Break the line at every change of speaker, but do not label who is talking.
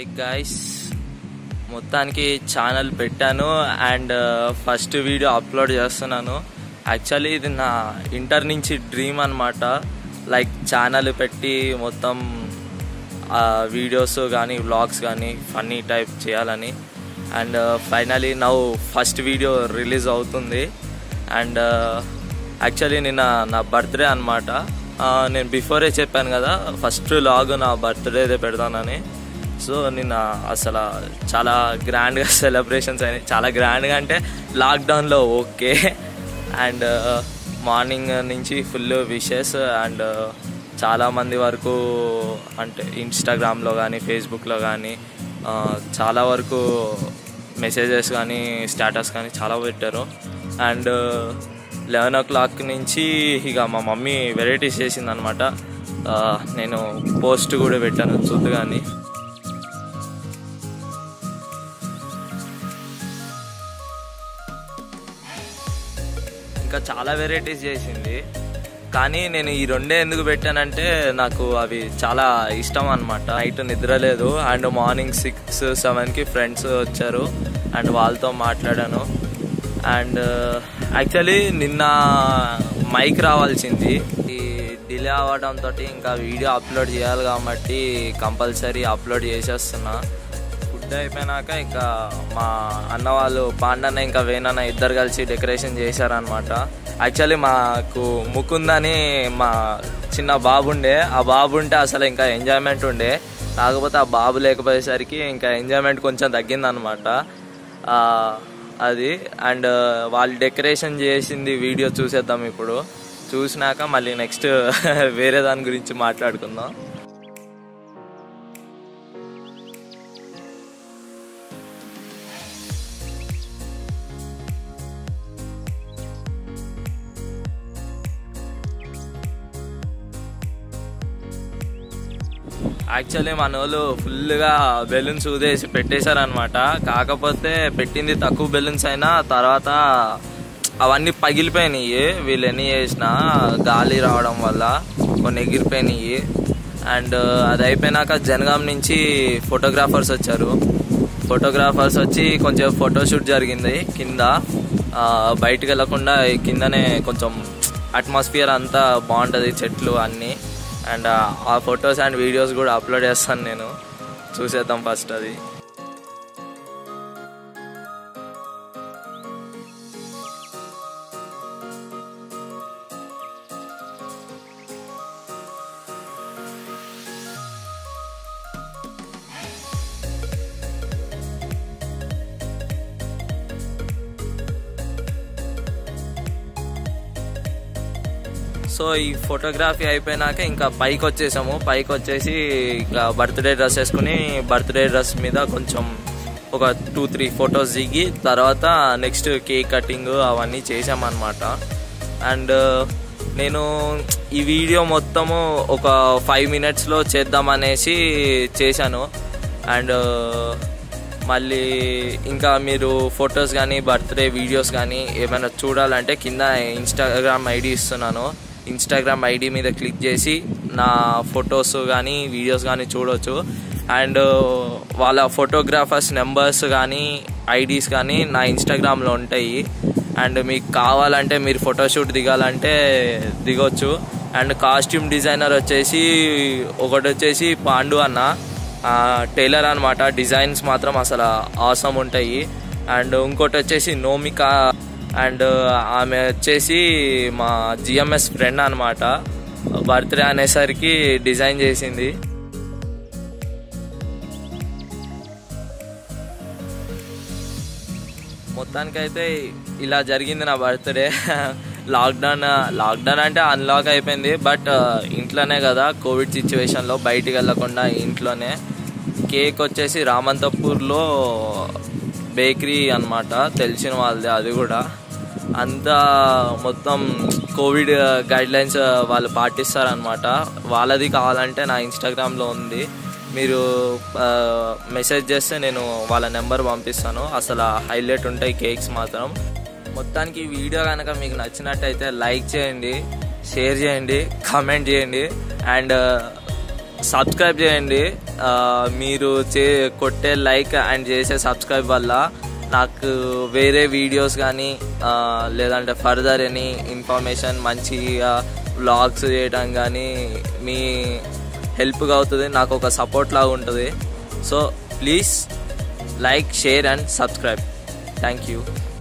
guys మొత్తానికి channel పెట్టాను and first video upload చేస్తున్నాను యాక్చువల్లీ ఇది నా ఇంటర్ నుంచి డ్రీమ్ అనమాట లైక్ ఛానల్ పెట్టి మొత్తం వీడియోస్ కానీ వ్లాగ్స్ కానీ ఫన్నీ టైప్ చేయాలని and finally now first video release అవుతుంది అండ్ యాక్చువల్లీ నిన్న నా బర్త్డే అనమాట నేను బిఫోరే చెప్పాను కదా ఫస్ట్ లాగ్ నా బర్త్డేదే పెడతానని సో నిన్న అసలు చాలా గ్రాండ్గా సెలబ్రేషన్స్ అయినాయి చాలా గ్రాండ్గా అంటే లాక్డౌన్లో ఓకే అండ్ మార్నింగ్ నుంచి ఫుల్ విషెస్ అండ్ చాలామంది వరకు అంటే ఇన్స్టాగ్రామ్లో కానీ ఫేస్బుక్లో కానీ చాలా వరకు మెసేజెస్ కానీ స్టేటస్ కానీ చాలా పెట్టారు అండ్ లెవెన్ ఓ క్లాక్ నుంచి ఇక మా మమ్మీ వెరైటీస్ చేసిందనమాట నేను పోస్ట్ కూడా పెట్టాను చూద్దు కానీ ఇంకా చాలా వెరైటీస్ చేసింది కానీ నేను ఈ రెండే ఎందుకు పెట్టానంటే నాకు అవి చాలా ఇష్టం అనమాట నైట్ నిద్ర లేదు అండ్ మార్నింగ్ సిక్స్ సెవెన్కి ఫ్రెండ్స్ వచ్చారు అండ్ వాళ్ళతో మాట్లాడాను అండ్ యాక్చువల్లీ నిన్న మైక్ రావాల్సింది ఈ డిలే అవ్వడంతో ఇంకా వీడియో అప్లోడ్ చేయాలి కాబట్టి కంపల్సరీ అప్లోడ్ చేసేస్తున్నా ఫుడ్ అయిపోయినాక ఇంకా మా అన్న వాళ్ళు పాండన్న ఇంకా వేనన్న ఇద్దరు కలిసి డెకరేషన్ చేశారనమాట యాక్చువల్లీ మాకు ముకుందని మా చిన్న బాబు ఉండే ఆ బాబు ఉంటే అసలు ఇంకా ఎంజాయ్మెంట్ ఉండే కాకపోతే ఆ బాబు లేకపోయేసరికి ఇంకా ఎంజాయ్మెంట్ కొంచెం తగ్గిందనమాట అది అండ్ వాళ్ళు డెకరేషన్ చేసింది వీడియో చూసేద్దాం ఇప్పుడు చూసినాక మళ్ళీ నెక్స్ట్ వేరే దాని గురించి మాట్లాడుకుందాం యాక్చువల్లీ మన వాళ్ళు ఫుల్గా బెలూన్స్ ఊదేసి పెట్టేశారనమాట కాకపోతే పెట్టింది తక్కువ బెలూన్స్ అయినా తర్వాత అవన్నీ పగిలిపోయినాయి వీళ్ళు ఎన్ని చేసినా గాలి రావడం వల్ల కొన్ని ఎగిరిపోయినాయి అండ్ అది అయిపోయినాక జనగాం నుంచి ఫోటోగ్రాఫర్స్ వచ్చారు ఫోటోగ్రాఫర్స్ వచ్చి కొంచెం ఫోటోషూట్ జరిగింది కింద బయటికి వెళ్లకుండా కిందనే కొంచెం అట్మాస్ఫియర్ అంతా బాగుంటుంది చెట్లు అన్నీ అండ్ ఆ ఫొటోస్ అండ్ వీడియోస్ కూడా అప్లోడ్ చేస్తాను నేను చూసేద్దాం ఫస్ట్ అది సో ఈ ఫోటోగ్రఫీ అయిపోయినాక ఇంకా పైకి వచ్చేసాము పైకి వచ్చేసి ఇక బర్త్డే డ్రెస్ వేసుకుని బర్త్డే డ్రెస్ మీద కొంచెం ఒక టూ త్రీ ఫొటోస్ దిగి తర్వాత నెక్స్ట్ కేక్ కటింగ్ అవన్నీ చేసామన్నమాట అండ్ నేను ఈ వీడియో మొత్తము ఒక ఫైవ్ మినిట్స్లో చేద్దామనేసి చేశాను అండ్ మళ్ళీ ఇంకా మీరు ఫొటోస్ కానీ బర్త్డే వీడియోస్ కానీ ఏమైనా చూడాలంటే కింద ఇన్స్టాగ్రామ్ ఐడి ఇస్తున్నాను ఇన్స్టాగ్రామ్ ఐడి మీద క్లిక్ చేసి నా ఫొటోస్ కానీ వీడియోస్ కానీ చూడవచ్చు అండ్ వాళ్ళ ఫోటోగ్రాఫర్స్ నెంబర్స్ కానీ ఐడీస్ కానీ నా ఇన్స్టాగ్రామ్లో ఉంటాయి అండ్ మీకు కావాలంటే మీరు ఫోటోషూట్ దిగాలంటే దిగొచ్చు అండ్ కాస్ట్యూమ్ డిజైనర్ వచ్చేసి ఒకటి వచ్చేసి పాండు అన్న టైలర్ అనమాట డిజైన్స్ మాత్రం అసలు ఆసమ్ ఉంటాయి అండ్ ఇంకోటి వచ్చేసి నోమికా అండ్ ఆమె వచ్చేసి మా జిఎంఎస్ ఫ్రెండ్ అనమాట బర్త్డే అనేసరికి డిజైన్ చేసింది మొత్తానికైతే ఇలా జరిగింది నా బర్త్డే లాక్డౌన్ లాక్డౌన్ అంటే అన్లాక్ అయిపోయింది బట్ ఇంట్లోనే కదా కోవిడ్ సిచ్యువేషన్లో బయటికి వెళ్ళకుండా ఇంట్లోనే కేక్ వచ్చేసి రామంతపూర్లో బేకరీ అనమాట తెలిసిన వాళ్ళది అది కూడా అంతా మొత్తం కోవిడ్ గైడ్ లైన్స్ వాళ్ళు పాటిస్తారనమాట వాళ్ళది కావాలంటే నా ఇన్స్టాగ్రామ్లో ఉంది మీరు మెసేజ్ చేస్తే నేను వాళ్ళ నెంబర్ పంపిస్తాను అసలు హైలైట్ ఉంటాయి కేక్స్ మాత్రం మొత్తానికి ఈ వీడియో కనుక మీకు నచ్చినట్టయితే లైక్ చేయండి షేర్ చేయండి కామెంట్ చేయండి అండ్ సబ్స్క్రైబ్ చేయండి మీరు చే కొట్టే లైక్ అండ్ చేసే సబ్స్క్రైబ్ వల్ల నాకు వేరే వీడియోస్ కానీ లేదంటే ఫర్దర్ ఎనీ ఇన్ఫర్మేషన్ మంచిగా వ్లాగ్స్ చేయడం కానీ మీ హెల్ప్గా అవుతుంది నాకు ఒక సపోర్ట్ లాగా ఉంటుంది so please like share and subscribe thank you